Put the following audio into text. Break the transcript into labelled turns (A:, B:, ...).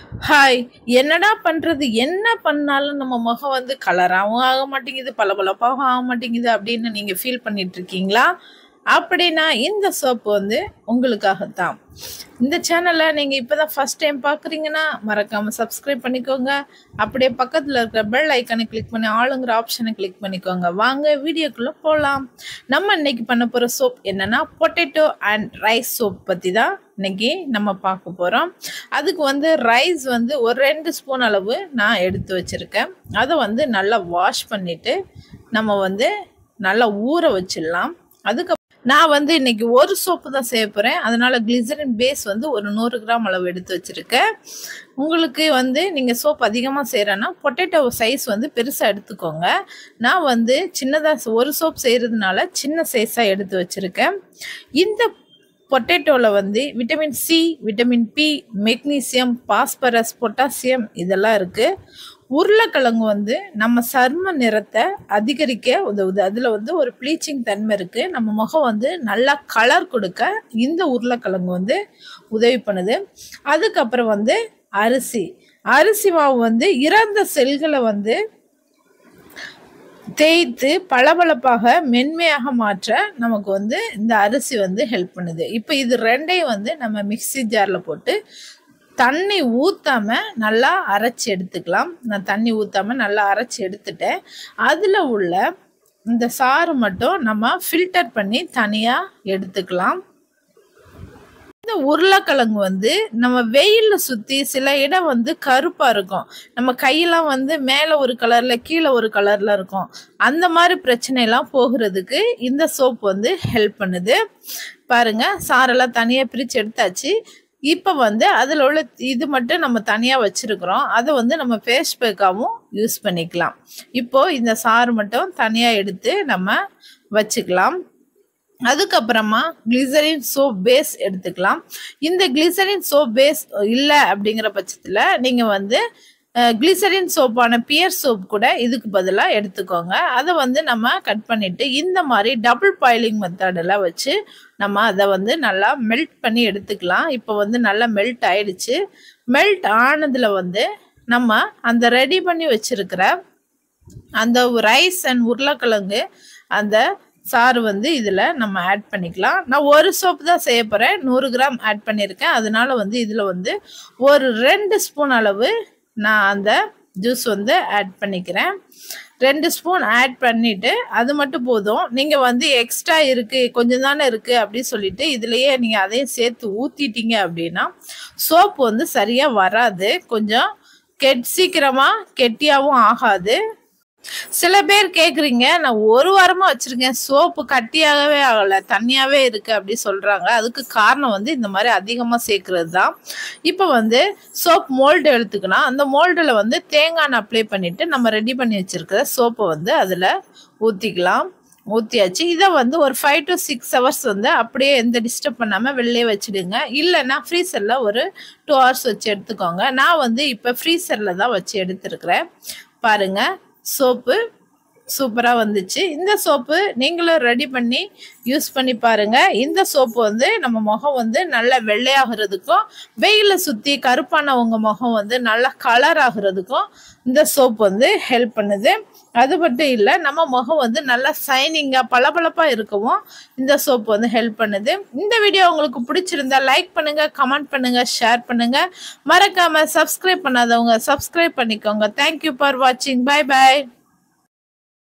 A: hi என்னடா பண்றது என்ன பண்ணாலும் நம்ம முகம் வந்து கலராகவும் ஆக மாட்டேங்குது பளபளப்பாகவும் ஆக மாட்டேங்குது அப்படின்னு நீங்க ஃபீல் பண்ணிட்டு இருக்கீங்களா அப்படின்னா இந்த சோப்பு வந்து உங்களுக்காகத்தான் இந்த சேனலை நீங்கள் இப்போ தான் ஃபஸ்ட் டைம் பார்க்குறீங்கன்னா மறக்காமல் சப்ஸ்கிரைப் பண்ணிக்கோங்க அப்படியே பக்கத்தில் இருக்கிற பெல் ஐக்கனை கிளிக் பண்ணி ஆளுங்கிற ஆப்ஷனை கிளிக் பண்ணிக்கோங்க வாங்க வீடியோக்குள்ளே போகலாம் நம்ம இன்னைக்கு பண்ண போகிற சோப் என்னன்னா பொட்டேட்டோ அண்ட் ரைஸ் சோப் பற்றி தான் இன்னைக்கு நம்ம பார்க்க போகிறோம் அதுக்கு வந்து ரைஸ் வந்து ஒரு ரெண்டு ஸ்பூன் அளவு நான் எடுத்து வச்சுருக்கேன் அதை வந்து நல்லா வாஷ் பண்ணிவிட்டு நம்ம வந்து நல்லா ஊற வச்சிடலாம் அதுக்கு நான் வந்து இன்னைக்கு ஒரு சோப்பு தான் செய்ய போகிறேன் அதனால கிளிசரின் பேஸ் வந்து ஒரு நூறு கிராம் அளவு எடுத்து வச்சுருக்கேன் உங்களுக்கு வந்து நீங்கள் சோப் அதிகமாக செய்கிறேன்னா பொட்டேட்டோ சைஸ் வந்து பெருசாக எடுத்துக்கோங்க நான் வந்து சின்னதாக ஒரு சோப் செய்கிறதுனால சின்ன சைஸாக எடுத்து வச்சுருக்கேன் இந்த பொட்டேட்டோவில் வந்து vitamin C vitamin B magnesium phosphorus potassium இதெல்லாம் இருக்குது உருளைக்கிழங்கு வந்து நம்ம சர்ம நிறத்தை அதிகரிக்க உதவுது அதில் வந்து ஒரு ப்ளீச்சிங் தன்மை இருக்குது நம்ம முகம் வந்து நல்லா கலர் கொடுக்க இந்த உருளைக்கிழங்கு வந்து உதவி பண்ணுது அதுக்கப்புறம் வந்து அரிசி அரிசி மாவு வந்து இறந்த செல்களை வந்து தேய்த்து பளபளப்பாக மென்மையாக மாற்ற நமக்கு வந்து இந்த அரிசி வந்து ஹெல்ப் பண்ணுது இப்போ இது ரெண்டையும் வந்து நம்ம மிக்சி ஜாரில் போட்டு தண்ணி ஊற்றாம நல்லா அரைச்சி எடுத்துக்கலாம் நான் தண்ணி ஊற்றாம நல்லா அரைச்சி எடுத்துட்டேன் அதில் உள்ள இந்த சாறு மட்டும் நம்ம ஃபில்டர் பண்ணி தனியாக எடுத்துக்கலாம் இந்த உருளைக்கிழங்கு வந்து நம்ம வெயிலில் சுற்றி சில இடம் வந்து கருப்பாக இருக்கும் நம்ம கையெல்லாம் வந்து மேலே ஒரு கலரில் கீழே ஒரு கலரில் இருக்கும் அந்த மாதிரி பிரச்சனையெல்லாம் போகிறதுக்கு இந்த சோப் வந்து ஹெல்ப் பண்ணுது பாருங்கள் சாரெல்லாம் தனியாக பிரித்து எடுத்தாச்சு இப்போ வந்து அதில் உள்ள இது மட்டும் நம்ம தனியாக வச்சுருக்குறோம் அதை வந்து நம்ம ஃபேஸ் பேக்காகவும் யூஸ் பண்ணிக்கலாம் இப்போது இந்த சாறு மட்டும் தனியாக எடுத்து நம்ம வச்சுக்கலாம் அதுக்கப்புறமா கிளிசரின் சோப் பேஸ் எடுத்துக்கலாம் இந்த கிளிசரின் சோப் பேஸ் இல்லை அப்படிங்கிற பட்சத்தில் நீங்கள் வந்து கிளிசரின் சோப்பான பியர் சோப் கூட இதுக்கு பதிலாக எடுத்துக்கோங்க அதை வந்து நம்ம கட் பண்ணிவிட்டு இந்த மாதிரி டபுள் பாயிலிங் மெத்தடில் வச்சு நம்ம அதை வந்து நல்லா மெல்ட் பண்ணி எடுத்துக்கலாம் இப்போ வந்து நல்லா மெல்ட் ஆயிடுச்சு மெல்ட் ஆனதில் வந்து நம்ம அந்த ரெடி பண்ணி வச்சுருக்கிற அந்த ரைஸ் அண்ட் உருளைக்கிழங்கு அந்த சாறு வந்து இதில் நம்ம ஆட் பண்ணிக்கலாம் நான் ஒரு சோப்பு தான் செய்ய போகிறேன் நூறு கிராம் ஆட் பண்ணியிருக்கேன் அதனால வந்து இதில் வந்து ஒரு ரெண்டு ஸ்பூன் அளவு நான் அந்த ஜூஸ் வந்து ஆட் பண்ணிக்கிறேன் ரெண்டு ஸ்பூன் ஆட் பண்ணிவிட்டு அது மட்டும் போதும் நீங்கள் வந்து எக்ஸ்ட்ரா இருக்குது கொஞ்சம் தானே இருக்குது அப்படின்னு சொல்லிட்டு இதுலேயே நீங்கள் அதையும் சேர்த்து ஊற்றிட்டீங்க அப்படின்னா சோப்பு வந்து சரியாக வராது கொஞ்சம் கெட் சீக்கிரமாக கெட்டியாகவும் ஆகாது சில பேர் கேட்குறீங்க நான் ஒரு வாரமாக வச்சுருக்கேன் சோப்பு கட்டியாகவே ஆகலை தண்ணியாகவே இருக்குது அப்படி சொல்கிறாங்க அதுக்கு காரணம் வந்து இந்த மாதிரி அதிகமாக சேர்க்குறது தான் இப்போ வந்து சோப் மோல்டு எடுத்துக்கலாம் அந்த மோல்டில் வந்து தேங்காய் அப்ளை பண்ணிவிட்டு நம்ம ரெடி பண்ணி வச்சுருக்கிற சோப்பை வந்து அதில் ஊற்றிக்கலாம் ஊற்றியாச்சு இதை வந்து ஒரு ஃபைவ் டு சிக்ஸ் ஹவர்ஸ் வந்து அப்படியே எந்த டிஸ்டர்ப் பண்ணாமல் வெளிலே வச்சுடுங்க இல்லைன்னா ஃப்ரீசரில் ஒரு டூ ஹவர்ஸ் வச்சு எடுத்துக்கோங்க நான் வந்து இப்போ ஃப்ரீசரில் தான் வச்சு எடுத்துருக்கிறேன் பாருங்கள் சோப்பு சூப்பராக வந்துச்சு இந்த சோப்பு நீங்களும் ரெடி பண்ணி யூஸ் பண்ணி பாருங்கள் இந்த சோப்பு வந்து நம்ம முகம் வந்து நல்லா வெள்ளையாகிறதுக்கும் வெயிலில் சுற்றி கருப்பானவங்க முகம் வந்து நல்லா கலர் ஆகிறதுக்கும் இந்த சோப் வந்து ஹெல்ப் பண்ணுது அது மட்டும் இல்லை நம்ம முகம் வந்து நல்லா சைனிங்காக பளபளப்பாக இருக்கவும் இந்த சோப் வந்து ஹெல்ப் பண்ணுது இந்த வீடியோ உங்களுக்கு பிடிச்சிருந்தா லைக் பண்ணுங்கள் கமெண்ட் பண்ணுங்கள் ஷேர் பண்ணுங்கள் மறக்காமல் சப்ஸ்கிரைப் பண்ணாதவங்க சப்ஸ்கிரைப் பண்ணிக்கோங்க தேங்க்யூ ஃபார் வாட்சிங் பாய் பாய்